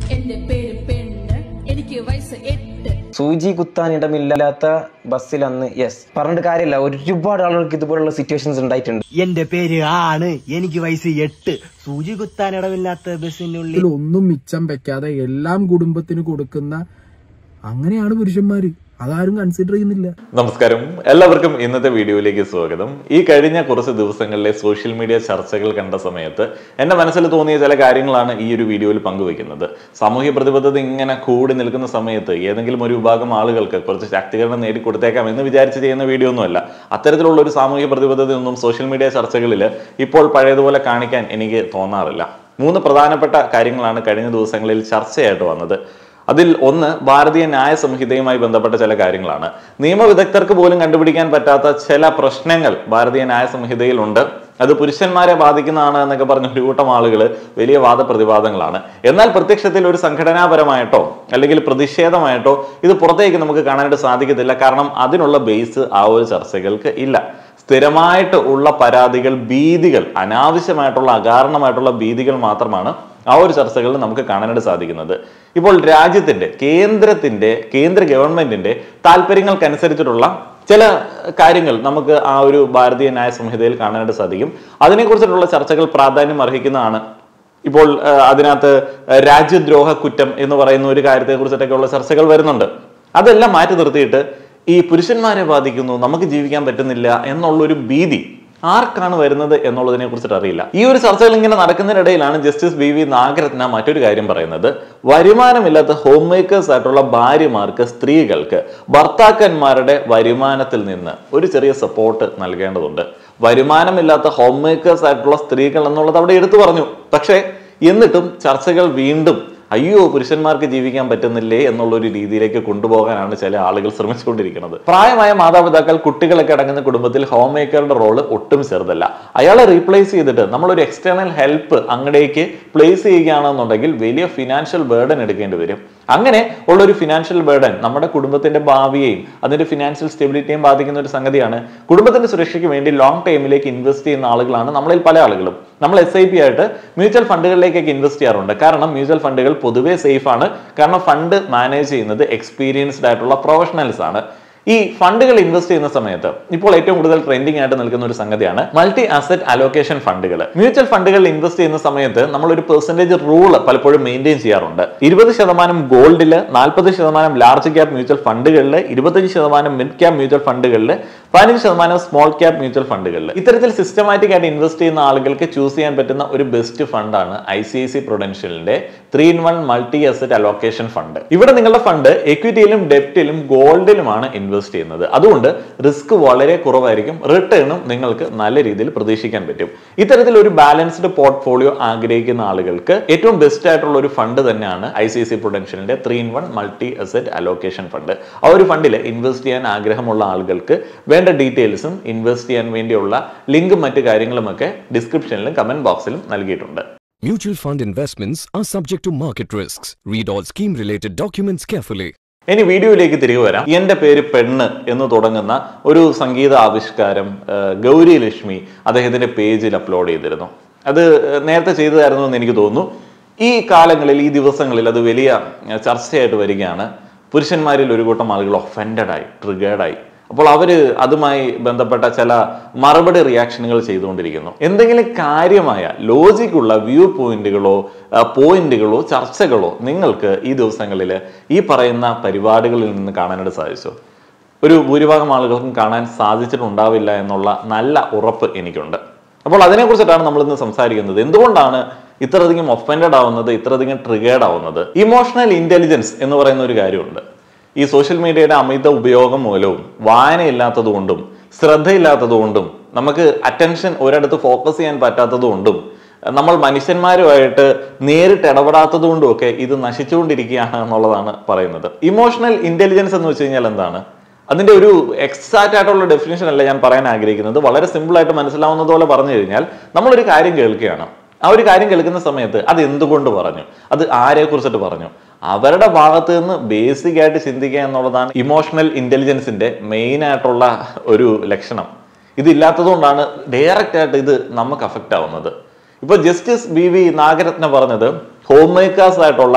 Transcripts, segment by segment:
എന്റെ പേര് പെണ്ണ് എനിക്ക് വയസ്സ് എട്ട് സൂചി കുത്താൻ ഇടമില്ലാത്ത ബസ്സിൽ അന്ന് യെസ് പറഞ്ഞിട്ട് കാര്യമില്ല ഒരുപാട് ആളുകൾക്ക് ഇതുപോലുള്ള സിറ്റുവേഷൻസ് ഉണ്ടായിട്ടുണ്ട് എന്റെ പേര് ആണ് എനിക്ക് വയസ്സ് എട്ട് സൂചി കുത്താൻ ഇടമില്ലാത്ത ബസ്സിനുള്ളിൽ ഇതിൽ ഒന്നും മിച്ചം വെക്കാതെ എല്ലാം കുടുംബത്തിന് കൊടുക്കുന്ന അങ്ങനെയാണ് പുരുഷന്മാര് അതാരും കൺസിഡർ ചെയ്യുന്നില്ല നമസ്കാരം എല്ലാവർക്കും ഇന്നത്തെ വീഡിയോയിലേക്ക് സ്വാഗതം ഈ കഴിഞ്ഞ കുറച്ച് ദിവസങ്ങളിലെ സോഷ്യൽ മീഡിയ ചർച്ചകൾ കണ്ട സമയത്ത് എന്റെ മനസ്സിൽ തോന്നിയ ചില കാര്യങ്ങളാണ് ഈ ഒരു വീഡിയോയിൽ പങ്കുവെക്കുന്നത് സാമൂഹ്യ പ്രതിബദ്ധത ഇങ്ങനെ കൂടി നിൽക്കുന്ന സമയത്ത് ഏതെങ്കിലും ഒരു വിഭാഗം ആളുകൾക്ക് കുറച്ച് ശാക്തീകരണം നേടിക്കൊടുത്തേക്കാം എന്ന് വിചാരിച്ച് ചെയ്യുന്ന വീഡിയോ ഒന്നുമല്ല അത്തരത്തിലുള്ള ഒരു സാമൂഹ്യ പ്രതിബദ്ധതയൊന്നും സോഷ്യൽ മീഡിയ ചർച്ചകളിൽ ഇപ്പോൾ പഴയതുപോലെ കാണിക്കാൻ എനിക്ക് തോന്നാറില്ല മൂന്ന് പ്രധാനപ്പെട്ട കാര്യങ്ങളാണ് കഴിഞ്ഞ ദിവസങ്ങളിൽ ചർച്ചയായിട്ട് വന്നത് അതിൽ ഒന്ന് ഭാരതീയ ന്യായ സംഹിതയുമായി ബന്ധപ്പെട്ട ചില കാര്യങ്ങളാണ് നിയമവിദഗ്ധർക്ക് പോലും കണ്ടുപിടിക്കാൻ പറ്റാത്ത ചില പ്രശ്നങ്ങൾ ഭാരതീയ ന്യായ സംഹിതയിലുണ്ട് അത് പുരുഷന്മാരെ ബാധിക്കുന്നതാണ് എന്നൊക്കെ പറഞ്ഞ ഒരു കൂട്ടം ആളുകൾ വലിയ വാദപ്രതിവാദങ്ങളാണ് എന്നാൽ പ്രത്യക്ഷത്തിൽ ഒരു സംഘടനാപരമായിട്ടോ അല്ലെങ്കിൽ പ്രതിഷേധമായിട്ടോ ഇത് പുറത്തേക്ക് നമുക്ക് കാണാനായിട്ട് സാധിക്കത്തില്ല കാരണം അതിനുള്ള ബേസ് ആ ഒരു ചർച്ചകൾക്ക് ഇല്ല സ്ഥിരമായിട്ട് ഉള്ള പരാതികൾ ഭീതികൾ അനാവശ്യമായിട്ടുള്ള അകാരണമായിട്ടുള്ള ഭീതികൾ മാത്രമാണ് ആ ഒരു ചർച്ചകളിൽ നമുക്ക് കാണാനായിട്ട് സാധിക്കുന്നത് ഇപ്പോൾ രാജ്യത്തിന്റെ കേന്ദ്രത്തിന്റെ കേന്ദ്ര ഗവൺമെന്റിന്റെ താല്പര്യങ്ങൾക്കനുസരിച്ചിട്ടുള്ള ചില കാര്യങ്ങൾ നമുക്ക് ആ ഒരു ഭാരതീയ ന്യായ സംഹിതയിൽ കാണാനായിട്ട് സാധിക്കും അതിനെക്കുറിച്ചിട്ടുള്ള ചർച്ചകൾ പ്രാധാന്യം അർഹിക്കുന്നതാണ് ഇപ്പോൾ ആ, അതിനകത്ത് രാജ്യദ്രോഹ കുറ്റം എന്ന് പറയുന്ന ഒരു കാര്യത്തെ കുറിച്ചിട്ടൊക്കെയുള്ള ചർച്ചകൾ വരുന്നുണ്ട് അതെല്ലാം മാറ്റി നിർത്തിയിട്ട് ഈ പുരുഷന്മാരെ ബാധിക്കുന്നു നമുക്ക് ജീവിക്കാൻ പറ്റുന്നില്ല എന്നുള്ളൊരു ഭീതി ആർക്കാണ് വരുന്നത് എന്നുള്ളതിനെ കുറിച്ചിട്ട് അറിയില്ല ഈ ഒരു ചർച്ചകൾ ഇങ്ങനെ നടക്കുന്നതിനിടയിലാണ് ജസ്റ്റിസ് ബി വി നാഗരത്ന മറ്റൊരു കാര്യം പറയുന്നത് വരുമാനമില്ലാത്ത ഹോം മേക്കേഴ്സ് ആയിട്ടുള്ള ഭാര്യമാർക്ക് സ്ത്രീകൾക്ക് ഭർത്താക്കന്മാരുടെ വരുമാനത്തിൽ നിന്ന് ഒരു ചെറിയ സപ്പോർട്ട് നൽകേണ്ടതുണ്ട് വരുമാനമില്ലാത്ത ഹോം മേക്കേഴ്സ് ആയിട്ടുള്ള സ്ത്രീകൾ എന്നുള്ളത് അവിടെ എടുത്തു പറഞ്ഞു പക്ഷേ എന്നിട്ടും ചർച്ചകൾ വീണ്ടും അയ്യോ പുരുഷന്മാർക്ക് ജീവിക്കാൻ പറ്റുന്നില്ലേ എന്നുള്ള ഒരു രീതിയിലേക്ക് കൊണ്ടുപോകാനാണ് ചില ആളുകൾ ശ്രമിച്ചുകൊണ്ടിരിക്കുന്നത് പ്രായമായ മാതാപിതാക്കൾ കുട്ടികളൊക്കെ അടങ്ങുന്ന കുടുംബത്തിൽ ഹോം മേക്കറുടെ റോള് ഒട്ടും ചെറുതല്ല അയാളെ റീപ്ലേസ് ചെയ്തിട്ട് നമ്മളൊരു എക്സ്റ്റേണൽ ഹെൽപ്പ് അങ്ങടേക്ക് പ്ലേസ് ചെയ്യുകയാണെന്നുണ്ടെങ്കിൽ വലിയ ഫിനാൻഷ്യൽ ബേർഡൻ എടുക്കേണ്ടി വരും അങ്ങനെ ഉള്ള ഒരു ഫിനാൻഷ്യൽ ബേർഡൻ നമ്മുടെ കുടുംബത്തിന്റെ ഭാവിയെയും അതിന്റെ ഫിനാൻഷ്യൽ സ്റ്റെബിലിറ്റിയും ബാധിക്കുന്ന ഒരു സംഗതിയാണ് കുടുംബത്തിന്റെ സുരക്ഷയ്ക്ക് വേണ്ടി ലോങ് ടൈമിലേക്ക് ഇൻവെസ്റ്റ് ചെയ്യുന്ന ആളുകളാണ് നമ്മളിൽ പല ആളുകളും നമ്മൾ എസ് ഐ പി ആയിട്ട് മ്യൂച്വൽ ഫണ്ടുകളിലേക്കൊക്കെ ഇൻവെസ്റ്റ് ചെയ്യാറുണ്ട് കാരണം മ്യൂച്വൽ ഫണ്ടുകൾ പൊതുവെ സേഫ് ആണ് കാരണം ഫണ്ട് മാനേജ് ചെയ്യുന്നത് എക്സ്പീരിയൻസ്ഡ് ആയിട്ടുള്ള പ്രൊഫഷണൽസ് ആണ് ഈ ഫണ്ടുകൾ ഇൻവെസ്റ്റ് ചെയ്യുന്ന സമയത്ത് ഇപ്പോൾ ഏറ്റവും കൂടുതൽ ട്രെൻഡിങ് ആയിട്ട് നിൽക്കുന്ന ഒരു സംഗതിയാണ് മൾട്ടി അസറ്റ് അലോക്കേഷൻ ഫണ്ടുകൾ മ്യൂച്വൽ ഫണ്ടുകളിൽ ഇൻവെസ്റ്റ് ചെയ്യുന്ന സമയത്ത് നമ്മൾ ഒരു പെർസെന്റേജ് റൂൾ പലപ്പോഴും മെയിൻറ്റെയിൻ ചെയ്യാറുണ്ട് ഇരുപത് ശതമാനം ഗോൾഡിൽ നാൽപ്പത് ശതമാനം ലാർജ് ക്യാപ് മ്യൂച്വൽ ഫണ്ടുകളിൽ ഇരുപത്തഞ്ച് ശതമാനം മിഡ് ക്യാപ് മ്യൂച്വൽ ഫണ്ടുകളിൽ പതിനഞ്ച് ശതമാനം സ്മോൾ ക്യാപ് മ്യൂച്വൽ ഫണ്ടുകളിൽ ഇത്തരത്തിൽ സിസ്റ്റമാറ്റിക് ആയിട്ട് ഇൻവെസ്റ്റ് ചെയ്യുന്ന ആളുകൾക്ക് ചൂസ് ചെയ്യാൻ പറ്റുന്ന ഒരു ബെസ്റ്റ് ഫണ്ടാണ് ഐ സി ഐ സി പ്രൊഡൻഷ്യലിന്റെ three in one multi asset allocation fund ഇവിടെ നിങ്ങളുടെ ഫണ്ട് എക്വിറ്റിയിലും ഡെപ്റ്റിലും ഗോൾഡിലുമാണ് ഇൻവെസ്റ്റ് ചെയ്യുന്നത് അതുകൊണ്ട് റിസ്ക് വളരെ കുറവായിരിക്കും റിട്ടേണും നിങ്ങൾക്ക് നല്ല രീതിയിൽ പ്രതീക്ഷിക്കാൻ പറ്റും ഇത്തരത്തിൽ ഒരു ബാലൻസ്ഡ് പോർട്ട്ഫോളിയോ ആഗ്രഹിക്കുന്ന ആളുകൾക്ക് ഏറ്റവും ബെസ്റ്റ് ആയിട്ടുള്ള ഒരു ഫണ്ട് തന്നെയാണ് ഐ സി സി പ്രൊഡൻഷ്യലിന്റെ three in one multi asset allocation fund ആ ഒരു ഫണ്ടിൽ ഇൻവെസ്റ്റ് ചെയ്യാൻ ആഗ്രഹമുള്ള ആളുകൾക്ക് വേണ്ട ഡീറ്റെയിൽസും ഇൻവെസ്റ്റ് ചെയ്യാൻ വേണ്ടിയുള്ള ലിങ്കും മറ്റു കാര്യങ്ങളുമൊക്കെ ഡിസ്ക്രിപ്ഷനിലും കമന്റ് ബോക്സിലും നൽകിയിട്ടുണ്ട് Mutual fund investments are subject to market risks. Read all scheme related documents carefully. ഇനി വീഡിയോയിലേക്ക് തിരികെ വരാം എന്റെ പേര് പെണ്ണ് എന്ന് തുടങ്ങുന്ന ഒരു സംഗീത ആവിഷ്കാരം ആ, ഗൗരി ലക്ഷ്മി അദ്ദേഹത്തിന്റെ പേജിൽ അപ്ലോഡ് ചെയ്തിരുന്നു അത് നേരത്തെ ചെയ്തതായിരുന്നു എന്ന് എനിക്ക് തോന്നുന്നു ഈ കാലങ്ങളിൽ ഈ ദിവസങ്ങളിൽ അത് വലിയ ആ, ചർച്ചയായിട്ട് വരികയാണ് പുരുഷന്മാരിൽ ഒരു കൂട്ടം ആളുകൾ ഒഫൻഡഡായി ട്രിഗേർഡായി അപ്പോൾ അവര് അതുമായി ബന്ധപ്പെട്ട ചില മറുപടി റിയാക്ഷനുകൾ ചെയ്തുകൊണ്ടിരിക്കുന്നു എന്തെങ്കിലും കാര്യമായ ലോജിക്കുള്ള വ്യൂ പോയിന്റുകളോ പോയിന്റുകളോ ചർച്ചകളോ നിങ്ങൾക്ക് ഈ ദിവസങ്ങളിൽ ഈ പറയുന്ന പരിപാടികളിൽ നിന്ന് കാണാനായിട്ട് സാധിച്ചോ ഒരു ഭൂരിഭാഗം ആളുകൾക്കും കാണാൻ സാധിച്ചിട്ടുണ്ടാവില്ല എന്നുള്ള നല്ല ഉറപ്പ് എനിക്കുണ്ട് അപ്പോൾ അതിനെക്കുറിച്ചിട്ടാണ് നമ്മൾ ഇന്ന് സംസാരിക്കുന്നത് എന്തുകൊണ്ടാണ് ഇത്രയധികം ഒഫൻഡഡ് ആവുന്നത് ഇത്രയധികം ട്രിഗേർഡ് ആവുന്നത് ഇമോഷണൽ ഇന്റലിജൻസ് എന്ന് പറയുന്ന ഒരു കാര്യമുണ്ട് ഈ സോഷ്യൽ മീഡിയയുടെ അമിത ഉപയോഗം മൂലവും വായനയില്ലാത്തത് കൊണ്ടും ശ്രദ്ധയില്ലാത്തത് കൊണ്ടും നമുക്ക് അറ്റൻഷൻ ഒരിടത്ത് ഫോക്കസ് ചെയ്യാൻ പറ്റാത്തത് കൊണ്ടും നമ്മൾ മനുഷ്യന്മാരുമായിട്ട് നേരിട്ട് ഇടപെടാത്തത് കൊണ്ടും ഒക്കെ ഇത് നശിച്ചുകൊണ്ടിരിക്കുകയാണ് എന്നുള്ളതാണ് പറയുന്നത് ഇമോഷണൽ ഇന്റലിജൻസ് എന്ന് വെച്ച് കഴിഞ്ഞാൽ എന്താണ് അതിന്റെ ഒരു എക്സാക്റ്റ് ആയിട്ടുള്ള ഡെഫിനേഷൻ അല്ല ഞാൻ പറയാൻ ആഗ്രഹിക്കുന്നത് വളരെ സിമ്പിൾ ആയിട്ട് മനസ്സിലാവുന്നത് പോലെ പറഞ്ഞു കഴിഞ്ഞാൽ നമ്മളൊരു കാര്യം കേൾക്കുകയാണ് ആ ഒരു കാര്യം കേൾക്കുന്ന സമയത്ത് അത് എന്തുകൊണ്ട് പറഞ്ഞു അത് ആരെ കുറിച്ചിട്ട് പറഞ്ഞു അവരുടെ ഭാഗത്ത് നിന്ന് ബേസിക് ആയിട്ട് ചിന്തിക്കുക എന്നുള്ളതാണ് ഇമോഷണൽ ഇന്റലിജൻസിന്റെ മെയിൻ ആയിട്ടുള്ള ഒരു ലക്ഷണം ഇതില്ലാത്തതുകൊണ്ടാണ് ഡയറക്റ്റ് ആയിട്ട് ഇത് നമുക്ക് അഫക്റ്റ് ആവുന്നത് ഇപ്പൊ ജസ്റ്റിസ് ബി വി നാഗരത്ന പറഞ്ഞത് ഹോം മേക്കേഴ്സ് ആയിട്ടുള്ള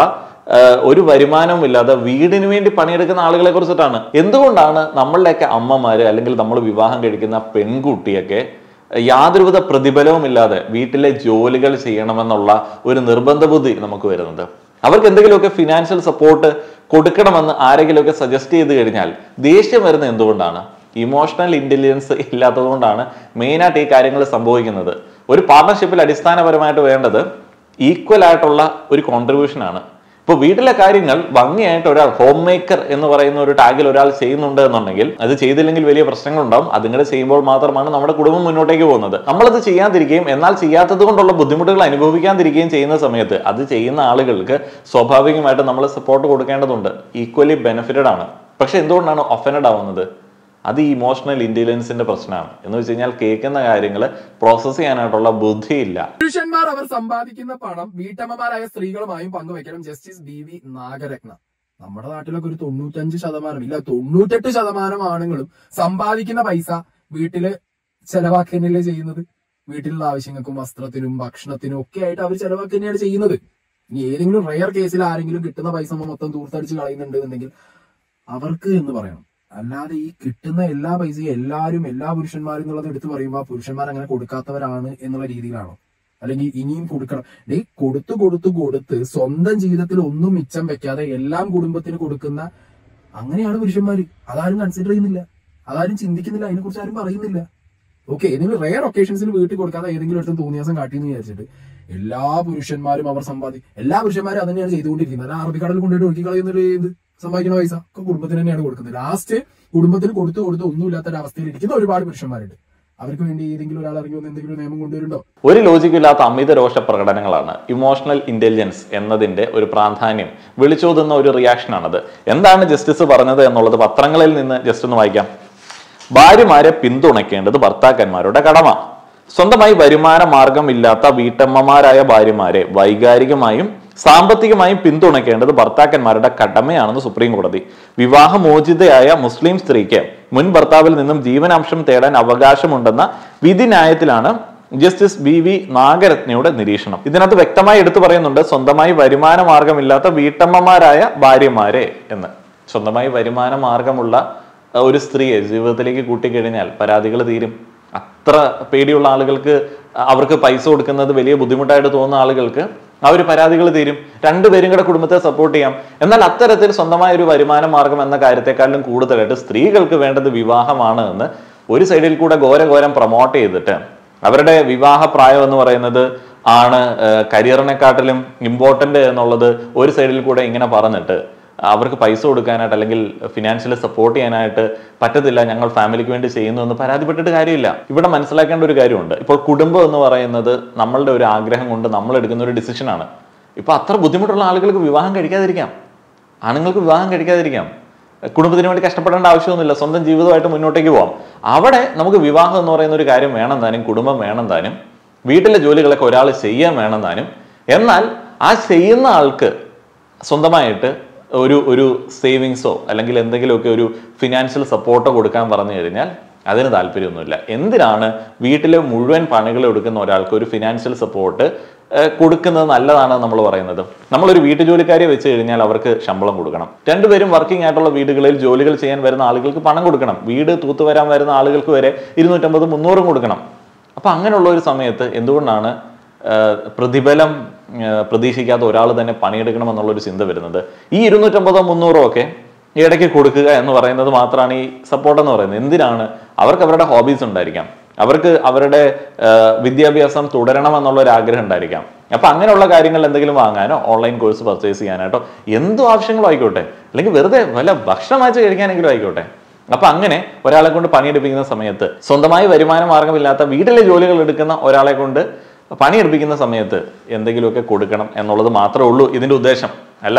ആഹ് ഒരു വരുമാനവും ഇല്ലാതെ വീടിന് വേണ്ടി പണിയെടുക്കുന്ന ആളുകളെ കുറിച്ചിട്ടാണ് എന്തുകൊണ്ടാണ് നമ്മളുടെയൊക്കെ അമ്മമാര് അല്ലെങ്കിൽ നമ്മൾ വിവാഹം കഴിക്കുന്ന പെൺകുട്ടിയൊക്കെ യാതൊരുവിധ പ്രതിഫലവും ഇല്ലാതെ വീട്ടിലെ ജോലികൾ ചെയ്യണമെന്നുള്ള ഒരു നിർബന്ധ ബുദ്ധി നമുക്ക് വരുന്നത് അവർക്ക് എന്തെങ്കിലുമൊക്കെ ഫിനാൻഷ്യൽ സപ്പോർട്ട് കൊടുക്കണമെന്ന് ആരെങ്കിലുമൊക്കെ സജസ്റ്റ് ചെയ്ത് കഴിഞ്ഞാൽ ദേഷ്യം വരുന്നത് എന്തുകൊണ്ടാണ് ഇമോഷണൽ ഇന്റലിജൻസ് ഇല്ലാത്തതുകൊണ്ടാണ് മെയിനായിട്ട് ഈ കാര്യങ്ങൾ സംഭവിക്കുന്നത് ഒരു പാർട്ണർഷിപ്പിൽ അടിസ്ഥാനപരമായിട്ട് വേണ്ടത് ഈക്വൽ ആയിട്ടുള്ള ഒരു കോൺട്രിബ്യൂഷൻ ആണ് ഇപ്പോൾ വീട്ടിലെ കാര്യങ്ങൾ ഭംഗിയായിട്ട് ഒരാൾ ഹോം മേക്കർ എന്ന് പറയുന്ന ഒരു ടാഗിൽ ഒരാൾ ചെയ്യുന്നുണ്ട് എന്നുണ്ടെങ്കിൽ അത് ചെയ്തില്ലെങ്കിൽ വലിയ പ്രശ്നങ്ങളുണ്ടാവും അതിങ്ങനെ ചെയ്യുമ്പോൾ മാത്രമാണ് നമ്മുടെ കുടുംബം മുന്നോട്ടേക്ക് പോകുന്നത് നമ്മളത് ചെയ്യാതിരിക്കുകയും എന്നാൽ ചെയ്യാത്തത് കൊണ്ടുള്ള ബുദ്ധിമുട്ടുകൾ അനുഭവിക്കാതിരിക്കുകയും ചെയ്യുന്ന സമയത്ത് അത് ചെയ്യുന്ന ആളുകൾക്ക് സ്വാഭാവികമായിട്ട് നമ്മൾ സപ്പോർട്ട് കൊടുക്കേണ്ടതുണ്ട് ഈക്വലി ബെനിഫിറ്റഡ് ആണ് പക്ഷെ എന്തുകൊണ്ടാണ് ഒഫൻഡ് ആവുന്നത് അത് ഈ ഇമോഷണൽ ഇന്റലിജൻസിന്റെ പ്രശ്നമാണ് എന്ന് വെച്ച് കഴിഞ്ഞാൽ കേൾക്കുന്ന കാര്യങ്ങൾ പ്രോസസ്സ് ചെയ്യാനായിട്ടുള്ള ബുദ്ധിയില്ല പുരുഷന്മാർ അവർ സമ്പാദിക്കുന്ന പണം വീട്ടമ്മമാരായ സ്ത്രീകളുമായും പങ്കുവെക്കണം ജസ്റ്റിസ് ബി വി നാഗരത്ന നമ്മുടെ നാട്ടിലൊക്കെ ഒരു തൊണ്ണൂറ്റഞ്ച് ശതമാനം ഇല്ല തൊണ്ണൂറ്റെട്ട് ശതമാനം ആണുങ്ങളും സമ്പാദിക്കുന്ന പൈസ വീട്ടില് ചെലവാക്കുന്നല്ലേ ചെയ്യുന്നത് വീട്ടിലുള്ള ആവശ്യങ്ങൾക്കും വസ്ത്രത്തിനും ഭക്ഷണത്തിനും ഒക്കെ ആയിട്ട് അവർ ചെലവാക്കുക തന്നെയാണ് ചെയ്യുന്നത് ഇനി ഏതെങ്കിലും റെയർ കേസിൽ ആരെങ്കിലും കിട്ടുന്ന പൈസ മൊത്തം തൂർത്തടിച്ച് കളയുന്നുണ്ട് എന്നുണ്ടെങ്കിൽ അവർക്ക് എന്ന് പറയണം അല്ലാതെ ഈ കിട്ടുന്ന എല്ലാ പൈസയും എല്ലാവരും എല്ലാ പുരുഷന്മാരും എന്നുള്ളത് എടുത്തു പറയുമ്പോൾ ആ പുരുഷന്മാർ അങ്ങനെ കൊടുക്കാത്തവരാണ് എന്നുള്ള രീതിയിലാണോ അല്ലെങ്കിൽ ഇനിയും കൊടുക്കണം ഡേ കൊടുത്തു കൊടുത്തു കൊടുത്ത് സ്വന്തം ജീവിതത്തിൽ ഒന്നും മിച്ചം വെക്കാതെ എല്ലാം കുടുംബത്തിന് കൊടുക്കുന്ന അങ്ങനെയാണ് പുരുഷന്മാര് അതാരും കൺസിഡർ ചെയ്യുന്നില്ല അതാരും ചിന്തിക്കുന്നില്ല അതിനെക്കുറിച്ച് ആരും പറയുന്നില്ല ഓക്കെ ഏതെങ്കിലും റെയർ ഒക്കേഷൻസിൽ വീട്ടിൽ കൊടുക്കാതെ ഏതെങ്കിലും അടുത്ത് തോന്നിയാസം കാട്ടിയെന്ന് വിചാരിച്ചിട്ട് എല്ലാ പുരുഷന്മാരും അവർ സമ്പാദി എല്ലാ പുരുഷന്മാരും അത് തന്നെയാണ് ചെയ്തുകൊണ്ടിരിക്കുന്നത് അല്ല അറബിക്കടലിൽ കൊണ്ടുപോയിട്ട് ഒഴുക്കി കളയുന്നത് എന്ത് സമ്പാദിക്കുന്ന പൈസ ഒക്കെ കുടുംബത്തിന് തന്നെയാണ് കൊടുക്കുന്നത് ലാസ്റ്റ് കുടുംബത്തിന് കൊടുത്തു കൊടുത്ത് ഒന്നുമില്ലാത്ത ഒരു അവസ്ഥയിൽ ഇരിക്കുന്ന ഒരുപാട് പുരുഷന്മാരുണ്ട് അവർക്ക് വേണ്ടി ഏതെങ്കിലും ഒരാൾ ഇറങ്ങി വന്ന് എന്തെങ്കിലും ഒരു നിയമം കൊണ്ടുവരുന്നുണ്ടോ ഒരു ലോജിക്കില്ലാത്ത അമിത രോഷ പ്രകടനങ്ങളാണ് ഇമോഷണൽ ഇന്റലിജൻസ് എന്നതിന്റെ ഒരു പ്രാധാന്യം വിളിച്ചോതുന്ന ഒരു റിയാക്ഷനാണത് എന്താണ് ജസ്റ്റിസ് പറഞ്ഞത് എന്നുള്ളത് പത്രങ്ങളിൽ നിന്ന് ജസ്റ്റ് ഒന്ന് വായിക്കാം ഭാര്യമാരെ പിന്തുണയ്ക്കേണ്ടത് ഭർത്താക്കന്മാരുടെ കടമ സ്വന്തമായി വരുമാന മാർഗമില്ലാത്ത വീട്ടമ്മമാരായ ഭാര്യമാരെ വൈകാരികമായും സാമ്പത്തികമായും പിന്തുണയ്ക്കേണ്ടത് ഭർത്താക്കന്മാരുടെ കടമയാണെന്ന് സുപ്രീം കോടതി വിവാഹമോചിതയായ മുസ്ലിം സ്ത്രീക്ക് മുൻ ഭർത്താവിൽ നിന്നും ജീവനാംശം തേടാൻ അവകാശമുണ്ടെന്ന വിധി ന്യായത്തിലാണ് ജസ്റ്റിസ് ബി വി നാഗരത്നയുടെ നിരീക്ഷണം ഇതിനകത്ത് വ്യക്തമായി എടുത്തു പറയുന്നുണ്ട് സ്വന്തമായി വരുമാന മാർഗമില്ലാത്ത വീട്ടമ്മമാരായ ഭാര്യമാരെ എന്ന് സ്വന്തമായി വരുമാന മാർഗമുള്ള അഹ് ഒരു സ്ത്രീയെ ജീവിതത്തിലേക്ക് കൂട്ടിക്കഴിഞ്ഞാൽ പരാതികൾ തീരും അത്ര പേടിയുള്ള ആളുകൾക്ക് അവർക്ക് പൈസ കൊടുക്കുന്നത് വലിയ ബുദ്ധിമുട്ടായിട്ട് തോന്നുന്ന ആളുകൾക്ക് ആ ഒരു പരാതികൾ തീരും രണ്ടുപേരും കൂടെ കുടുംബത്തെ സപ്പോർട്ട് ചെയ്യാം എന്നാൽ അത്തരത്തിൽ സ്വന്തമായ ഒരു വരുമാന മാർഗം എന്ന കാര്യത്തെക്കാളും കൂടുതലായിട്ട് സ്ത്രീകൾക്ക് വേണ്ടത് വിവാഹമാണ് എന്ന് ഒരു സൈഡിൽ കൂടെ ഘോരഘോരം പ്രൊമോട്ട് ചെയ്തിട്ട് അവരുടെ വിവാഹ പ്രായം എന്ന് പറയുന്നത് ആണ് കരിയറിനെക്കാട്ടിലും ഇമ്പോർട്ടന്റ് എന്നുള്ളത് ഒരു സൈഡിൽ കൂടെ ഇങ്ങനെ പറഞ്ഞിട്ട് അവർക്ക് പൈസ കൊടുക്കാനായിട്ട് അല്ലെങ്കിൽ ഫിനാൻഷ്യലി സപ്പോർട്ട് ചെയ്യാനായിട്ട് പറ്റത്തില്ല ഞങ്ങൾ ഫാമിലിക്ക് വേണ്ടി ചെയ്യുന്നു എന്ന് പരാതിപ്പെട്ടിട്ട് കാര്യമില്ല ഇവിടെ മനസ്സിലാക്കേണ്ട ഒരു കാര്യമുണ്ട് ഇപ്പോൾ കുടുംബം എന്ന് പറയുന്നത് നമ്മളുടെ ഒരു ആഗ്രഹം കൊണ്ട് നമ്മൾ എടുക്കുന്ന ഒരു ഡിസിഷനാണ് ഇപ്പൊ അത്ര ബുദ്ധിമുട്ടുള്ള ആളുകൾക്ക് വിവാഹം കഴിക്കാതിരിക്കാം ആണുങ്ങൾക്ക് വിവാഹം കഴിക്കാതിരിക്കാം കുടുംബത്തിന് വേണ്ടി കഷ്ടപ്പെടേണ്ട ആവശ്യമൊന്നുമില്ല സ്വന്തം ജീവിതമായിട്ട് മുന്നോട്ടേക്ക് പോവാം അവിടെ നമുക്ക് വിവാഹം എന്ന് പറയുന്ന ഒരു കാര്യം വേണം താനും കുടുംബം വേണം താനും വീട്ടിലെ ജോലികളൊക്കെ ഒരാൾ ചെയ്യാൻ വേണം താനും എന്നാൽ ആ ചെയ്യുന്ന ആൾക്ക് സ്വന്തമായിട്ട് ഒരു ഒരു സേവിങ്സോ അല്ലെങ്കിൽ എന്തെങ്കിലുമൊക്കെ ഒരു ഫിനാൻഷ്യൽ സപ്പോർട്ടോ കൊടുക്കാൻ പറഞ്ഞു കഴിഞ്ഞാൽ അതിന് താല്പര്യമൊന്നുമില്ല എന്തിനാണ് വീട്ടിലെ മുഴുവൻ പണികൾ എടുക്കുന്ന ഒരാൾക്ക് ഒരു ഫിനാൻഷ്യൽ സപ്പോർട്ട് കൊടുക്കുന്നത് നല്ലതാണ് നമ്മൾ പറയുന്നത് നമ്മളൊരു വീട്ടുജോലിക്കാരെ വെച്ച് കഴിഞ്ഞാൽ അവർക്ക് ശമ്പളം കൊടുക്കണം രണ്ടുപേരും വർക്കിംഗ് ആയിട്ടുള്ള വീടുകളിൽ ജോലികൾ ചെയ്യാൻ വരുന്ന ആളുകൾക്ക് പണം കൊടുക്കണം വീട് തൂത്തുവരാൻ വരുന്ന ആളുകൾക്ക് വരെ ഇരുന്നൂറ്റമ്പത് മുന്നൂറും കൊടുക്കണം അപ്പൊ അങ്ങനെയുള്ള ഒരു സമയത്ത് എന്തുകൊണ്ടാണ് ആഹ് പ്രതിഫലം ആഹ് പ്രതീക്ഷിക്കാത്ത ഒരാൾ തന്നെ പണിയെടുക്കണം ഒരു ചിന്ത വരുന്നത് ഈ ഇരുന്നൂറ്റമ്പതോ മുന്നൂറോ ഒക്കെ ഇടയ്ക്ക് കൊടുക്കുക എന്ന് പറയുന്നത് മാത്രമാണ് ഈ സപ്പോർട്ട് എന്ന് പറയുന്നത് എന്തിനാണ് അവർക്ക് അവരുടെ ഹോബീസ് ഉണ്ടായിരിക്കാം അവർക്ക് അവരുടെ ആഹ് വിദ്യാഭ്യാസം തുടരണം എന്നുള്ള ഒരു ആഗ്രഹം ഉണ്ടായിരിക്കാം അപ്പൊ അങ്ങനെയുള്ള കാര്യങ്ങൾ എന്തെങ്കിലും വാങ്ങാനോ ഓൺലൈൻ കോഴ്സ് പർച്ചേസ് ചെയ്യാനായിട്ടോ എന്തും ആവശ്യങ്ങളോ ആയിക്കോട്ടെ അല്ലെങ്കിൽ വെറുതെ വല്ല ഭക്ഷണം വാങ്ങിച്ച് കഴിക്കാനെങ്കിലും ആയിക്കോട്ടെ അപ്പൊ അങ്ങനെ ഒരാളെ കൊണ്ട് പണിയെടുപ്പിക്കുന്ന സമയത്ത് സ്വന്തമായി വരുമാന മാർഗമില്ലാത്ത വീട്ടിലെ ജോലികൾ എടുക്കുന്ന ഒരാളെ കൊണ്ട് പണിയെടുപ്പിക്കുന്ന സമയത്ത് എന്തെങ്കിലുമൊക്കെ കൊടുക്കണം എന്നുള്ളത് മാത്രമേ ഉള്ളൂ ഇതിന്റെ ഉദ്ദേശം അല്ലാതെ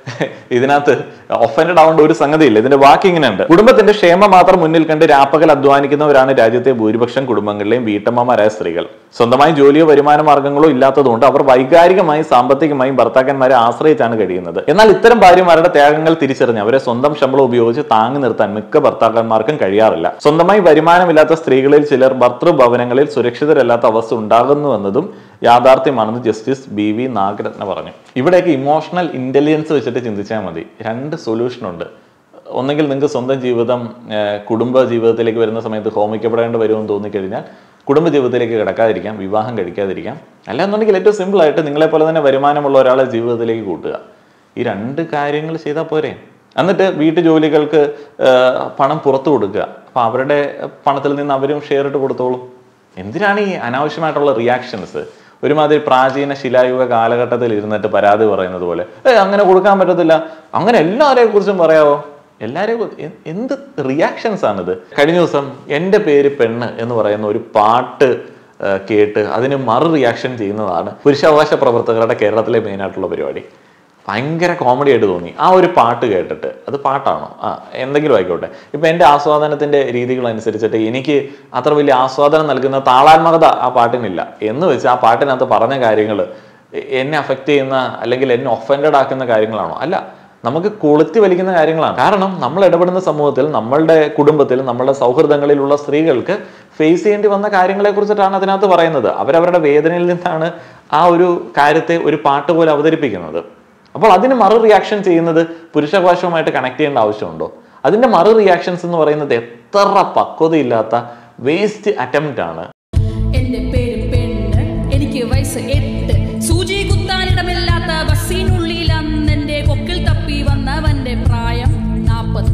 ഇതിനകത്ത് ഒഫൻഡഡ് ആവേണ്ട ഒരു സംഗതിയില്ല ഇതിന്റെ ബാക്കി ഇങ്ങനെയുണ്ട് കുടുംബത്തിന്റെ ക്ഷേമം മാത്രം മുന്നിൽ കണ്ട് രാപ്പകൽ അധ്വാനിക്കുന്നവരാണ് രാജ്യത്തെ ഭൂരിപക്ഷം കുടുംബങ്ങളിലെയും വീട്ടമ്മമാരായ സ്ത്രീകൾ സ്വന്തമായി ജോലിയോ വരുമാന മാർഗങ്ങളോ ഇല്ലാത്തതുകൊണ്ട് അവർ വൈകാരികമായും സാമ്പത്തികമായും ഭർത്താക്കന്മാരെ ആശ്രയിച്ചാണ് കഴിയുന്നത് എന്നാൽ ഇത്തരം ഭാര്യമാരുടെ ത്യാഗങ്ങൾ തിരിച്ചറിഞ്ഞ് അവരെ സ്വന്തം ശമ്പളം ഉപയോഗിച്ച് താങ്ങി നിർത്താൻ മിക്ക ഭർത്താക്കന്മാർക്കും കഴിയാറില്ല സ്വന്തമായി വരുമാനമില്ലാത്ത സ്ത്രീകളിൽ ചിലർ ഭർത്തൃഭവനങ്ങളിൽ സുരക്ഷിതരല്ലാത്ത അവസ്ഥ ഉണ്ടാകുന്നുവെന്നതും യാഥാർത്ഥ്യമാണെന്ന് ജസ്റ്റിസ് ബി വി നാഗരത്ന പറഞ്ഞു ഇവിടെയൊക്കെ ഇമോഷണൽ ഇന്റലിജൻസ് വെച്ചിട്ട് ചിന്തിച്ചാൽ മതി രണ്ട് സൊല്യൂഷൻ ഉണ്ട് ഒന്നെങ്കിൽ നിങ്ങൾക്ക് സ്വന്തം ജീവിതം ഏഹ്, കുടുംബ ജീവിതത്തിലേക്ക് വരുന്ന സമയത്ത് ഹോമിക്കപ്പെടേണ്ടി വരുമെന്ന് തോന്നിക്കഴിഞ്ഞാൽ കുടുംബ ജീവിതത്തിലേക്ക് കിടക്കാതിരിക്കാം വിവാഹം കഴിക്കാതിരിക്കാം അല്ല എന്നുണ്ടെങ്കിൽ ഏറ്റവും സിമ്പിൾ ആയിട്ട് നിങ്ങളെ പോലെ തന്നെ വരുമാനമുള്ള ഒരാളെ ജീവിതത്തിലേക്ക് കൂട്ടുക ഈ രണ്ട് കാര്യങ്ങൾ ചെയ്താൽ പോരെ എന്നിട്ട് വീട്ടു ജോലികൾക്ക് ഏഹ്, പണം പുറത്തു കൊടുക്കുക അപ്പൊ അവരുടെ പണത്തിൽ നിന്ന് അവരും ഷെയർ ഇട്ട് കൊടുത്തോളും എന്തിനാണ് ഈ അനാവശ്യമായിട്ടുള്ള റിയാക്ഷൻസ് ഒരുമാതിരി പ്രാചീന ശിലായുഗ കാലഘട്ടത്തിൽ ഇരുന്നിട്ട് പരാതി പറയുന്നത് പോലെ ഏ അങ്ങനെ കൊടുക്കാൻ പറ്റത്തില്ല അങ്ങനെ എല്ലാവരെയും കുറിച്ചും പറയാവോ എല്ലാരെയും കുറി- എ- എന്ത് റിയാക്ഷൻസ് ആണിത് കഴിഞ്ഞ ദിവസം എൻ്റെ പേര് പെണ്ണ് എന്ന് പറയുന്ന ഒരു പാട്ട് ആ, കേട്ട് അതിന് മറു റിയാക്ഷൻ ചെയ്യുന്നതാണ് പുരുഷാവകാശ പ്രവർത്തകരുടെ കേരളത്തിലെ മെയിനായിട്ടുള്ള പരിപാടി ഭയങ്കര കോമഡി ആയിട്ട് തോന്നി ആ ഒരു പാട്ട് കേട്ടിട്ട് അത് പാട്ടാണോ ആ എന്തെങ്കിലും ആയിക്കോട്ടെ ഇപ്പൊ എൻ്റെ ആസ്വാദനത്തിന്റെ രീതികൾ അനുസരിച്ചിട്ട് എനിക്ക് അത്ര വലിയ ആസ്വാദനം നൽകുന്ന താളാത്മകത ആ പാട്ടിനില്ല എന്ന് വെച്ച് ആ പാട്ടിനകത്ത് പറഞ്ഞ കാര്യങ്ങൾ എന്നെ അഫക്റ്റ് ചെയ്യുന്ന അല്ലെങ്കിൽ എന്നെ ഒഫൻഡഡ് ആക്കുന്ന കാര്യങ്ങളാണോ അല്ല നമുക്ക് കൊളുത്തി വലിക്കുന്ന കാര്യങ്ങളാണ് കാരണം നമ്മൾ ഇടപെടുന്ന സമൂഹത്തിൽ നമ്മളുടെ കുടുംബത്തിൽ നമ്മളുടെ സൗഹൃദങ്ങളിലുള്ള സ്ത്രീകൾക്ക് ഫേസ് ചെയ്യേണ്ടി വന്ന കാര്യങ്ങളെ കുറിച്ചിട്ടാണ് അതിനകത്ത് പറയുന്നത് അവരവരുടെ വേദനയിൽ നിന്നാണ് ആ ഒരു കാര്യത്തെ ഒരു പാട്ട് പോലെ അവതരിപ്പിക്കുന്നത് അപ്പോൾ അതിന് മറു റിയാക്ഷൻ ചെയ്യുന്നത് പുരുഷാവകാശവുമായിട്ട് കണക്ട് ചെയ്യേണ്ട ആവശ്യമുണ്ടോ അതിന്റെ മറു റിയാക്ഷൻസ് എന്ന് പറയുന്നത് എത്ര പക്വതയില്ലാത്ത വേസ്റ്റ് അറ്റംപ്റ്റ് ആണ് എന്റെ പേര് പെണ്ണ് എനിക്ക് വയസ്സ് എട്ട് സൂചി കുത്താനിടമില്ലാത്ത ബസ്സിനുള്ളിൽ അന്ന് എന്റെ കൊക്കിൽ തപ്പി വന്നവന്റെ പ്രായം നാപ്പത്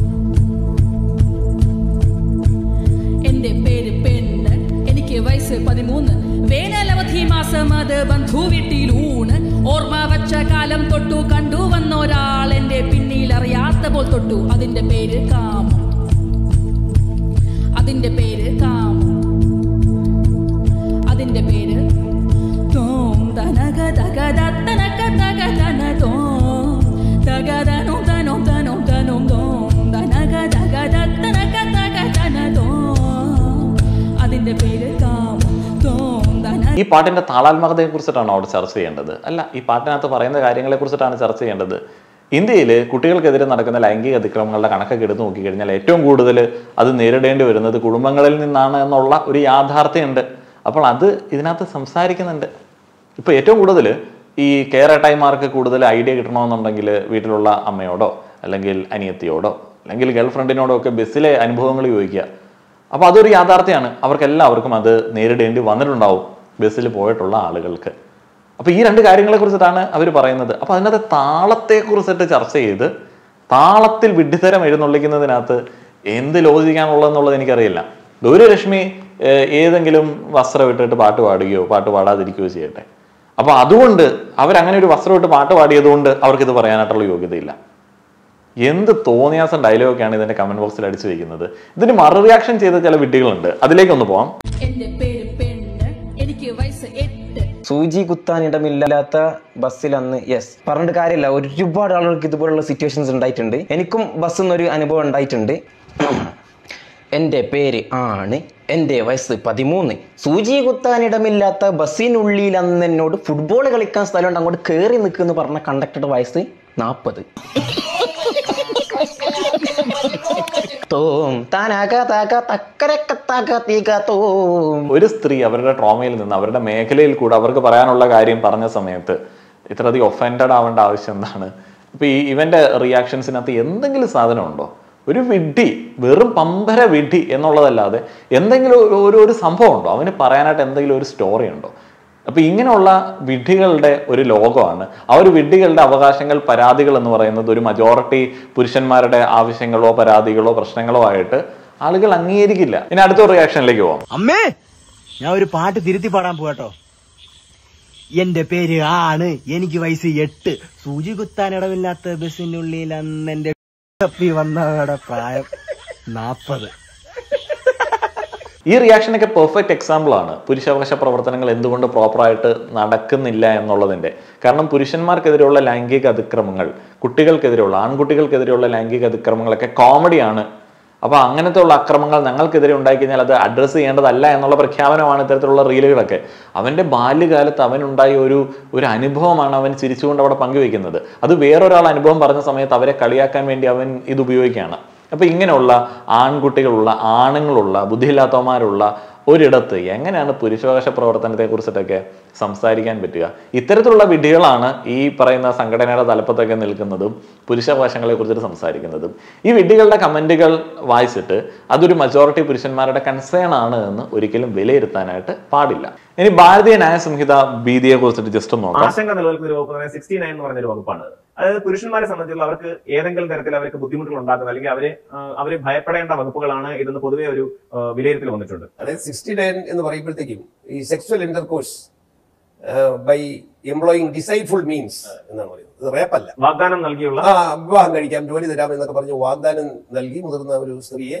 എന്റെ പേര് പെണ്ണ് എനിക്ക് വയസ്സ് പതിമൂന്ന് വേനലവധി മാസം അത് ബന്ധു വീട്ടിലൂണ് ഓർമ്മ വച്ച കാലം തൊട്ടു കണ്ടു വന്ന ഒരാൾ എന്റെ പിന്നിൽ അറിയാത്ത പോൽ തൊട്ടു അതിന്റെ പേര് കാമം അതിന്റെ പേര് കാമം അതിന്റെ പേര് തോം തനക തക തനക തക തന തോം തക തനോ തനോ തനോ തനോ തോം തനക തക തനക തക തന തോം അതിന്റെ പേര് കാമം തോം തന ഈ പാട്ടിന്റെ താളാത്മകതയെ കുറിച്ചിട്ടാണ് അവിടെ ചർച്ച ചെയ്യേണ്ടത് അല്ല ഈ പാട്ടിനകത്ത് പറയുന്ന കാര്യങ്ങളെ കുറിച്ചിട്ടാണ് ചർച്ച ചെയ്യേണ്ടത് ഇന്ത്യയിൽ കുട്ടികൾക്കെതിരെ നടക്കുന്ന ലൈംഗിക അതിക്രമങ്ങളുടെ കണക്കൊക്കെ എടുത്ത് നോക്കിക്കഴിഞ്ഞാൽ ഏറ്റവും കൂടുതൽ അത് നേരിടേണ്ടി വരുന്നത് കുടുംബങ്ങളിൽ നിന്നാണ് എന്നുള്ള ഒരു യാഥാർത്ഥ്യമുണ്ട് അപ്പോൾ അത് ഇതിനകത്ത് സംസാരിക്കുന്നുണ്ട് ഇപ്പൊ ഏറ്റവും കൂടുതൽ ഈ കേരട്ടായിമാർക്ക് കൂടുതൽ ഐഡിയ കിട്ടണമെന്നുണ്ടെങ്കിൽ വീട്ടിലുള്ള അമ്മയോടോ അല്ലെങ്കിൽ അനിയത്തിയോടോ അല്ലെങ്കിൽ ഗേൾ ഫ്രണ്ടിനോടോ ഒക്കെ ബസ്സിലെ അനുഭവങ്ങൾ ചോദിക്കുക അപ്പൊ അതൊരു യാഥാർത്ഥ്യമാണ് അവർക്ക് എല്ലാവർക്കും അത് നേരിടേണ്ടി വന്നിട്ടുണ്ടാവും ബസ്സിൽ പോയിട്ടുള്ള ആളുകൾക്ക് അപ്പൊ ഈ രണ്ട് കാര്യങ്ങളെ കുറിച്ചിട്ടാണ് അവർ പറയുന്നത് അപ്പൊ അതിനകത്ത് താളത്തെ കുറിച്ചിട്ട് ചർച്ച ചെയ്ത് താളത്തിൽ വിഡ്ഢിത്തരം എഴുന്നള്ളിക്കുന്നതിനകത്ത് എന്ത് ലോചിക്കാനുള്ളതെന്നുള്ളത് എനിക്കറിയില്ല ഒരു രശ്മി ഏഹ്, ഏതെങ്കിലും വസ്ത്രം ഇട്ടിട്ട് പാട്ട് പാടുകയോ പാട്ട് പാടാതിരിക്കുകയോ ചെയ്യട്ടെ അപ്പൊ അതുകൊണ്ട് അവരങ്ങനെ ഒരു വസ്ത്രം ഇട്ട് പാട്ട് പാടിയതുകൊണ്ട് അവർക്ക് ഇത് പറയാനായിട്ടുള്ള യോഗ്യതയില്ല എന്ത് തോന്നിയാസം ഡയലോഗൊക്കെയാണ് ഇതിന്റെ കമന്റ് ബോക്സിൽ അടിച്ചു വെക്കുന്നത് ഇതിന് മറു റിയാക്ഷൻ ചെയ്ത ചില വിഡ്ഢികളുണ്ട് അതിലേക്കൊന്ന് പോവാം എന്റെ പേര് പെണ്ണ് എനിക്ക് വയസ്സ് എട്ട് സൂചി കുത്താനിടമില്ലാത്ത ബസ്സിൽ അന്ന് യെസ് പറഞ്ഞിട്ട് കാര്യമില്ല ഒരുപാട് ആളുകൾക്ക് ഇതുപോലുള്ള സിറ്റുവേഷൻസ് ഉണ്ടായിട്ടുണ്ട് എനിക്കും ബസ്സിൽ നിന്നൊരു അനുഭവം ഉണ്ടായിട്ടുണ്ട് എൻ്റെ പേര് ആണ് എൻ്റെ വയസ്സ് പതിമൂന്ന് സൂചി കുത്താനിടമില്ലാത്ത ബസ്സിനുള്ളിൽ അന്ന് എന്നോട് ഫുട്ബോൾ കളിക്കാൻ സ്ഥലമുണ്ട് അങ്ങോട്ട് കയറി നിൽക്കുമെന്ന് പറഞ്ഞ കണ്ടക്ടറുടെ വയസ്സ് നാൽപ്പത് തോം താനക തക തക്കരക്ക തക തിക തോം ഒരു സ്ത്രീ അവരുടെ ട്രോമയിൽ നിന്ന് അവരുടെ മേഖലയിൽ കൂടെ അവർക്ക് പറയാനുള്ള കാര്യം പറഞ്ഞ സമയത്ത് ഇത്രയധികം ഒഫൻഡഡ് ആവേണ്ട ആവശ്യം എന്താണ് ഇപ്പൊ ഈ ഇവന്റെ റിയാക്ഷൻസിനകത്ത് എന്തെങ്കിലും സാധനം ഉണ്ടോ ഒരു വിഡ്ഢി വെറും പമ്പര വിഡ്ഢി എന്നുള്ളതല്ലാതെ എന്തെങ്കിലും ഒരു- ഒരു ഒരു സംഭവം ഉണ്ടോ അവന് പറയാനായിട്ട് എന്തെങ്കിലും ഒരു സ്റ്റോറി ഉണ്ടോ അപ്പൊ ഇങ്ങനെയുള്ള വിഡ്ഢികളുടെ ഒരു ലോകമാണ് ആ ഒരു വിഡ്ഢികളുടെ അവകാശങ്ങൾ പരാതികൾ എന്ന് പറയുന്നത് ഒരു മജോറിറ്റി പുരുഷന്മാരുടെ ആവശ്യങ്ങളോ പരാതികളോ പ്രശ്നങ്ങളോ ആയിട്ട് ആളുകൾ അംഗീകരിക്കില്ല ഇനി അടുത്ത റിയാക്ഷനിലേക്ക് പോവാം അമ്മേ ഞാൻ ഒരു പാട്ട് തിരുത്തി പാടാൻ പോകട്ടോ എന്റെ പേര് ആണ് എനിക്ക് വയസ്സ് എട്ട് സൂചി കുത്താൻ ഇടമില്ലാത്ത ബസ്സിനുള്ളിൽ അന്ന് എന്റെ തപ്പി വന്നവരുടെ പ്രായം നാപ്പത് ഈ റിയാക്ഷനൊക്കെ പെർഫെക്റ്റ് എക്സാമ്പിൾ ആണ് പുരുഷാവകാശ പ്രവർത്തനങ്ങൾ എന്തുകൊണ്ട് പ്രോപ്പറായിട്ട് നടക്കുന്നില്ല എന്നുള്ളതിന്റെ കാരണം പുരുഷന്മാർക്കെതിരെയുള്ള ലൈംഗിക അതിക്രമങ്ങൾ കുട്ടികൾക്കെതിരെയുള്ള ആൺകുട്ടികൾക്കെതിരെയുള്ള ലൈംഗിക അതിക്രമങ്ങളൊക്കെ കോമഡിയാണ് അപ്പോൾ അങ്ങനത്തെ ഉള്ള അക്രമങ്ങൾ ഞങ്ങൾക്കെതിരെ ഉണ്ടായിക്കഴിഞ്ഞാൽ അത് അഡ്രസ്സ് ചെയ്യേണ്ടതല്ല എന്നുള്ള പ്രഖ്യാപനമാണ് ഇത്തരത്തിലുള്ള റീലുകളൊക്കെ അവന്റെ ബാല്യകാലത്ത് അവനുണ്ടായ ഒരു ഒരു അനുഭവമാണ് അവൻ ചിരിച്ചുകൊണ്ട് അവിടെ പങ്കുവെക്കുന്നത് അത് വേറൊരാൾ അനുഭവം പറഞ്ഞ സമയത്ത് അവരെ കളിയാക്കാൻ വേണ്ടി അവൻ ഇത് ഉപയോഗിക്കുകയാണ് അപ്പൊ ഇങ്ങനെയുള്ള ആൺകുട്ടികളുള്ള ആണുങ്ങളുള്ള ബുദ്ധിയില്ലാത്തവന്മാരുള്ള ഒരിടത്ത് എങ്ങനെയാണ് പുരുഷാവകാശ പ്രവർത്തനത്തെ കുറിച്ചിട്ടൊക്കെ സംസാരിക്കാൻ പറ്റുക ഇത്തരത്തിലുള്ള വിഡ്ഢികളാണ് ഈ പറയുന്ന സംഘടനയുടെ തലപ്പത്തൊക്കെ നിൽക്കുന്നതും പുരുഷാവകാശങ്ങളെ കുറിച്ചിട്ട് സംസാരിക്കുന്നതും ഈ വിഡ്ഢികളുടെ കമന്റുകൾ വായിച്ചിട്ട് അതൊരു മജോറിറ്റി പുരുഷന്മാരുടെ കൺസേൺ ആണ് എന്ന് ഒരിക്കലും വിലയിരുത്താനായിട്ട് പാടില്ല ഇനി ഭാരതീയ ന്യായ സംഹിത ഭീതിയെ കുറിച്ചിട്ട് ജസ്റ്റ് ഒന്ന് നോക്കാം ആശങ്ക നിലനിൽക്കുന്ന ഒരു വകുപ്പ് സിക്സ്റ്റി നയൻ എന്ന് പറഞ്ഞൊരു വകുപ്പാണ് അതായത് പുരുഷന്മാരെ സംബന്ധിച്ചുള്ള അവർക്ക് ഏതെങ്കിലും തരത്തിൽ അവർക്ക് ബുദ്ധിമുട്ടുകൾ ഉണ്ടാക്കുന്ന അല്ലെങ്കിൽ അവരെ ആ, അവരെ ഭയപ്പെടേണ്ട വകുപ്പുകളാണ് ഇതെന്ന് പൊതുവെ ഒരു ആ, വിലയിരുത്തൽ വന്നിട്ടുണ്ട് അതായത് സിക്സ്റ്റി നയൻ എന്ന് പറയുമ്പോഴത്തേക്കും ഈ sexual intercourse by employing deceitful means എന്നാണ് പറയുന്നത് ഇത് റേപ്പല്ല വാഗ്ദാനം നൽകിയുള്ള ആ വിവാഹം കഴിക്കാം ജോലി തരാം എന്നൊക്കെ പറഞ്ഞ് വാഗ്ദാനം നൽകി മുതിർന്ന ഒരു സ്ത്രീയെ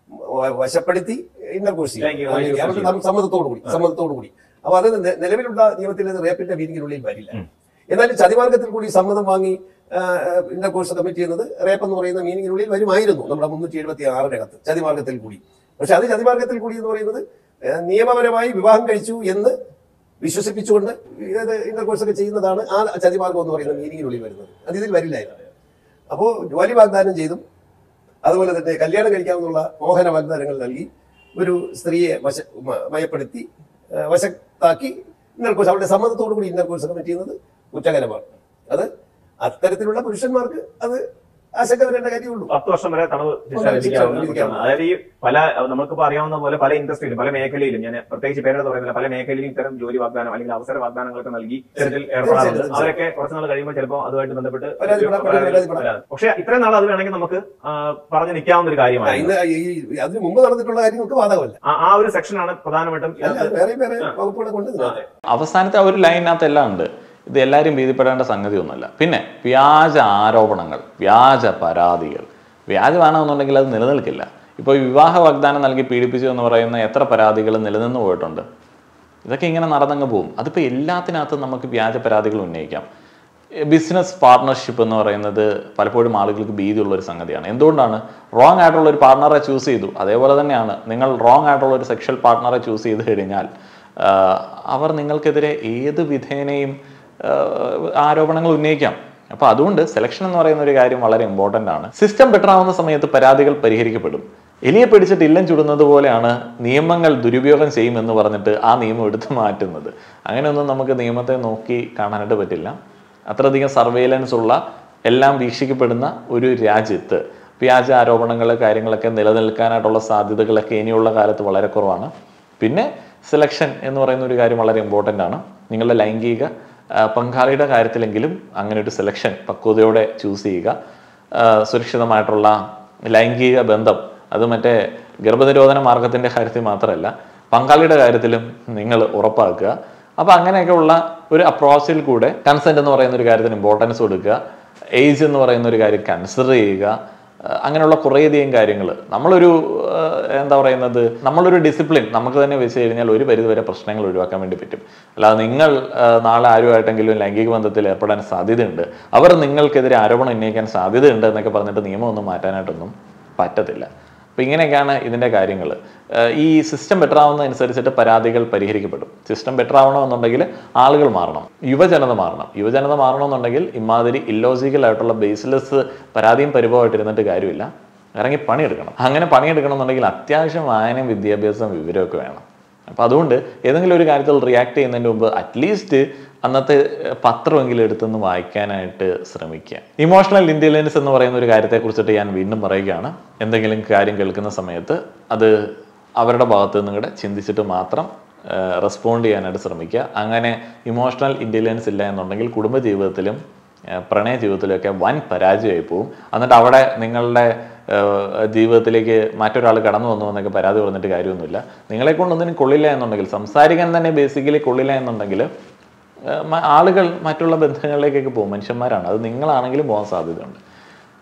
വ- വശപ്പെടുത്തി ഇന്റർകോഴ്സ് ലൈംഗികമായി ചെയ്യാം അവരുടെ ചൂഷണം സമ്മതത്തോടു കൂടി സമ്മതത്തോടു കൂടി അപ്പൊ അത് നെ- നിലവിലുള്ള നിയമത്തിൽ അത് റേപ്പിന്റെ വീതിക്കുള്ളിൽ വരില്ല എന്നാലും ചതിമാർഗത്തിൽ കൂടി സമ്മതം വാങ്ങി ഇന്റർകോഴ്സ് കമ്മിറ്റ് ചെയ്യുന്നത് റേപ്പ് എന്ന് പറയുന്ന മീനിങ്ങിനുള്ളിൽ വരുമായിരുന്നു നമ്മുടെ മുന്നൂറ്റി എഴുപത്തി ആറിനകത്ത് ചതിമാർഗത്തിൽ കൂടി പക്ഷെ അത് ചതിമാർഗത്തിൽ കൂടി എന്ന് പറയുന്നത് ആ, നിയമപരമായി വിവാഹം കഴിച്ചു എന്ന് വിശ്വസിപ്പിച്ചുകൊണ്ട് ഇത് ഇന്റർകോഴ്സ് ഒക്കെ ചെയ്യുന്നതാണ് ആ ചതിമാർഗം എന്ന് പറയുന്ന മീനിങ്ങിനുള്ളിൽ വരുന്നത് അത് ഇതിൽ വരില്ലായിരുന്നു അപ്പോൾ ജോലി വാഗ്ദാനം ചെയ്തും അതുപോലെ തന്നെ കല്യാണം കഴിക്കാമെന്നുള്ള മോഹന വാഗ്ദാനങ്ങൾ നൽകി ഒരു സ്ത്രീയെ വശ മ- മയപ്പെടുത്തി ആ, വശത്താക്കി ഇന്റർകോഴ്സ് അവരുടെ സമ്മതത്തോടു കൂടി ഇന്റർകോഴ്സ് കമ്മിറ്റ് ചെയ്യുന്നത് കുറ്റകരമാണ് അത് അത്തരത്തിലുള്ള പുരുഷന്മാർക്ക് അത് ആശങ്ക വരേണ്ട കാര്യമുള്ളൂ പത്ത് വർഷം വരെ തടവ് ശിക്ഷ ശിക്ഷ ലഭിക്കാവുന്ന ലഭിക്കാം. കുറ്റമാണ്. അതായത് ഈ പല നമുക്കിപ്പോ അറിയാവുന്ന പോലെ പല ഇൻഡസ്ട്രിയിലും പല മേഖലയിലും ഞാൻ പ്രത്യേകിച്ച് പേരെടുത്ത് പറയുന്നില്ല പല മേഖലയിലും ഇത്തരം ജോലി വാഗ്ദാനം അല്ലെങ്കിൽ അവസര വാഗ്ദാനങ്ങളൊക്കെ നൽകി ഇത്തരത്തിൽ ഏർപ്പെടാറുണ്ട് തീർച്ചയായും. അവരൊക്കെ കുറച്ച് നാൾ കഴിയുമ്പോൾ ചിലപ്പോൾ അതുമായിട്ട് ബന്ധപ്പെട്ട് പരാതിപ്പെടാം, പരാതി- പരാതിപ്പെടാം. പരാതി. പക്ഷെ ഇത്രയും നാൾ അത് വേണമെങ്കിൽ നമുക്ക് ആ, പറഞ്ഞു നിൽക്കാവുന്ന ഒരു ആ, കാര്യമാണ് ഇന്ന് ഈ അതിന് മുമ്പ് നടന്നിട്ടുള്ള കാര്യങ്ങൾക്ക് ബാധകമല്ല ആ- ആ ഒരു സെക്ഷനാണ് പ്രധാനമായിട്ടും അല്ല ഇതിനകത്ത് വേറെ വേറെ വകുപ്പുകളെ കൊണ്ട് ഇതിനകത്ത് അവസാനത്തെ ആ ഒരു ലൈനകത്ത് എല്ലാം ഉണ്ട് ഇത് എല്ലാവരും ഭീതിപ്പെടേണ്ട സംഗതി ഒന്നുമല്ല പിന്നെ വ്യാജ ആരോപണങ്ങൾ വ്യാജ പരാതികൾ വ്യാജമാണെന്നുണ്ടെങ്കിൽ അത് നിലനിൽക്കില്ല ഇപ്പോൾ ഈ വിവാഹ വാഗ്ദാനം നൽകി പീഡിപ്പിച്ചു എന്ന് പറയുന്ന എത്ര പരാതികൾ നിലനിന്ന് പോയിട്ടുണ്ട് ഇതൊക്കെ ഇങ്ങനെ നടന്നങ്ങ് പോകും അതിപ്പോൾ എല്ലാത്തിനകത്തും നമുക്ക് വ്യാജ പരാതികൾ ഉന്നയിക്കാം ബിസിനസ് പാർട്ട്ണർഷിപ്പ് എന്ന് പറയുന്നത് പലപ്പോഴും ആളുകൾക്ക് ഭീതിയുള്ള ഒരു സംഗതിയാണ് എന്തുകൊണ്ടാണ് റോങ് ആയിട്ടുള്ള ഒരു പാർട്ട്ണറെ ചൂസ് ചെയ്തു അതേപോലെ തന്നെയാണ് നിങ്ങൾ റോങ് ആയിട്ടുള്ള ഒരു സെക്ഷൽ പാർട്ട്ണറെ ചൂസ് ചെയ്ത് കഴിഞ്ഞാൽ ആ, അവർ നിങ്ങൾക്കെതിരെ ഏത് വിധേനയും ആ, ആരോപണങ്ങൾ ഉന്നയിക്കാം അപ്പോൾ അതുകൊണ്ട് സെലക്ഷൻ എന്ന് പറയുന്ന ഒരു കാര്യം വളരെ ഇമ്പോർട്ടൻ്റ് ആണ് സിസ്റ്റം ബെറ്റർ ആവുന്ന സമയത്ത് പരാതികൾ പരിഹരിക്കപ്പെടും എലിയെ പിടിച്ചിട്ട് ഇല്ലം ചുടുന്നത് പോലെയാണ് നിയമങ്ങൾ ദുരുപയോഗം ചെയ്യുമെന്ന് പറഞ്ഞിട്ട് ആ നിയമം എടുത്തു മാറ്റുന്നത് അങ്ങനെയൊന്നും നമുക്ക് നിയമത്തെ നോക്കി കാണാനായിട്ട് പറ്റില്ല അത്രയധികം സർവൈലൻസ് ഉള്ള എല്ലാം വീക്ഷിക്കപ്പെടുന്ന ഒരു രാജ്യത്ത് വ്യാജ ആരോപണങ്ങൾ കാര്യങ്ങളൊക്കെ നിലനിൽക്കാനായിട്ടുള്ള സാധ്യതകളൊക്കെ ഇനിയുള്ള കാലത്ത് വളരെ കുറവാണ് പിന്നെ സെലക്ഷൻ എന്ന് പറയുന്ന ഒരു കാര്യം വളരെ ഇമ്പോർട്ടൻ്റ് ആണ് നിങ്ങളുടെ ലൈംഗിക ആ, പങ്കാളിയുടെ കാര്യത്തിലെങ്കിലും അങ്ങനെ ഒരു സെലക്ഷൻ പക്വതയോടെ ചൂസ് ചെയ്യുക ആ, സുരക്ഷിതമായിട്ടുള്ള ലൈംഗിക ബന്ധം അത് മറ്റേ ഗർഭനിരോധന മാർഗത്തിൻ്റെ കാര്യത്തിൽ മാത്രമല്ല പങ്കാളിയുടെ കാര്യത്തിലും നിങ്ങൾ ഉറപ്പാക്കുക അപ്പോൾ അങ്ങനെയൊക്കെ ഉള്ള ഒരു അപ്രോച്ചിൽ കൂടെ കൺസെന്റ് എന്ന് പറയുന്ന ഒരു കാര്യത്തിന് ഇമ്പോർട്ടൻസ് കൊടുക്കുക ഏജ് എന്ന് പറയുന്ന ഒരു കാര്യം കൺസിഡർ ചെയ്യുക അഹ് അങ്ങനെയുള്ള കുറേയധികം കാര്യങ്ങൾ നമ്മളൊരു അഹ് എന്താ പറയുന്നത് നമ്മളൊരു ഡിസിപ്ലിൻ നമുക്ക് തന്നെ വെച്ച് കഴിഞ്ഞാൽ ഒരു പരിധിവരെ പ്രശ്നങ്ങൾ ഒഴിവാക്കാൻ വേണ്ടി പറ്റും അല്ലാതെ നിങ്ങൾ അഹ് നാളെ ആരുമായിട്ടെങ്കിലും ലൈംഗിക ബന്ധത്തിൽ ഏർപ്പെടാൻ സാധ്യതയുണ്ട് അവർ നിങ്ങൾക്കെതിരെ ആരോപണം ഉന്നയിക്കാൻ സാധ്യതയുണ്ട് എന്നൊക്കെ പറഞ്ഞിട്ട് നിയമമൊന്നും മാറ്റാനായിട്ടൊന്നും പറ്റത്തില്ല അപ്പം ഇങ്ങനെയൊക്കെയാണ് ഇതിൻ്റെ കാര്യങ്ങൾ ഈ സിസ്റ്റം ബെറ്റർ ആവുന്നതനുസരിച്ചിട്ട് പരാതികൾ പരിഹരിക്കപ്പെടും സിസ്റ്റം ബെറ്റർ ആവണമെന്നുണ്ടെങ്കിൽ ആളുകൾ മാറണം യുവജനത മാറണം യുവജനത മാറണമെന്നുണ്ടെങ്കിൽ ഇമാതിരി ഇല്ലോജിക്കൽ ആയിട്ടുള്ള ബേസ്ലെസ് പരാതിയും പരിഭവമായിട്ട് ഇരുന്നിട്ട് കാര്യമില്ല ഇറങ്ങി പണിയെടുക്കണം അങ്ങനെ പണിയെടുക്കണം എന്നുണ്ടെങ്കിൽ അത്യാവശ്യം വായനയും വിദ്യാഭ്യാസവും വിവരമൊക്കെ വേണം അപ്പം അതുകൊണ്ട് ഏതെങ്കിലും ഒരു കാര്യത്തിൽ റിയാക്ട് ചെയ്യുന്നതിന് മുമ്പ് അറ്റ്ലീസ്റ്റ് അന്നത്തെ ഏഹ്, പത്രമെങ്കിലും എടുത്തൊന്ന് വായിക്കാനായിട്ട് ശ്രമിക്കുക ഇമോഷണൽ ഇന്റലിജൻസ് എന്ന് പറയുന്ന ഒരു കാര്യത്തെ കുറിച്ചിട്ട് ഞാൻ വീണ്ടും പറയുകയാണ് എന്തെങ്കിലും കാര്യം കേൾക്കുന്ന സമയത്ത് അത് അവരുടെ ഭാഗത്ത് നിന്ന് കൂടെ ചിന്തിച്ചിട്ട് മാത്രം റെസ്പോണ്ട് ചെയ്യാനായിട്ട് ശ്രമിക്കുക അങ്ങനെ ഇമോഷണൽ ഇന്റലിജൻസ് ഇല്ല എന്നുണ്ടെങ്കിൽ കുടുംബ ജീവിതത്തിലും ഏഹ് പ്രണയ ജീവിതത്തിലൊക്കെ വൻ പരാജയമായി പോവും എന്നിട്ട് അവിടെ നിങ്ങളുടെ ഏഹ് ജീവിതത്തിലേക്ക് മറ്റൊരാൾ കടന്നു വന്നു എന്നൊക്കെ പരാതി പറഞ്ഞിട്ട് കാര്യമൊന്നുമില്ല നിങ്ങളെ കൊണ്ടൊന്നിനും കൊള്ളില്ല എന്നുണ്ടെങ്കിൽ സംസാരിക്കാൻ തന്നെ ബേസിക്കലി കൊള്ളില്ല എന്നുണ്ടെങ്കിൽ ഏഹ് മ- ആളുകൾ മറ്റുള്ള ബന്ധങ്ങളിലേക്കൊക്കെ പോകും മനുഷ്യന്മാരാണ് അത് നിങ്ങളാണെങ്കിലും പോകാൻ സാധ്യതയുണ്ട്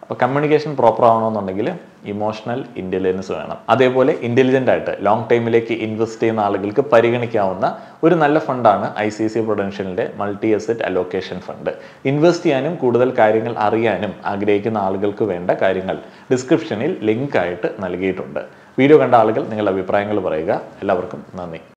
അപ്പോൾ കമ്മ്യൂണിക്കേഷൻ പ്രോപ്പർ ആവണമെന്നുണ്ടെങ്കിൽ ഇമോഷണൽ ഇൻ്റലിജൻസ് വേണം അതേപോലെ ഇൻ്റലിജൻ്റ് ആയിട്ട് ലോങ് ടൈമിലേക്ക് ഇൻവെസ്റ്റ് ചെയ്യുന്ന ആളുകൾക്ക് പരിഗണിക്കാവുന്ന ഒരു നല്ല ഫണ്ടാണ് ഐ സി സി പ്രൊഡൻഷ്യലിൻ്റെ multi asset allocation fund invest ചെയ്യാനും കൂടുതൽ കാര്യങ്ങൾ അറിയാനും ആഗ്രഹിക്കുന്ന ആളുകൾക്ക് വേണ്ട കാര്യങ്ങൾ ഡിസ്ക്രിപ്ഷനിൽ ലിങ്ക് ആയിട്ട് നൽകിയിട്ടുണ്ട് വീഡിയോ കണ്ട ആളുകൾ നിങ്ങളുടെ അഭിപ്രായങ്ങൾ പറയുക എല്ലാവർക്കും നന്ദി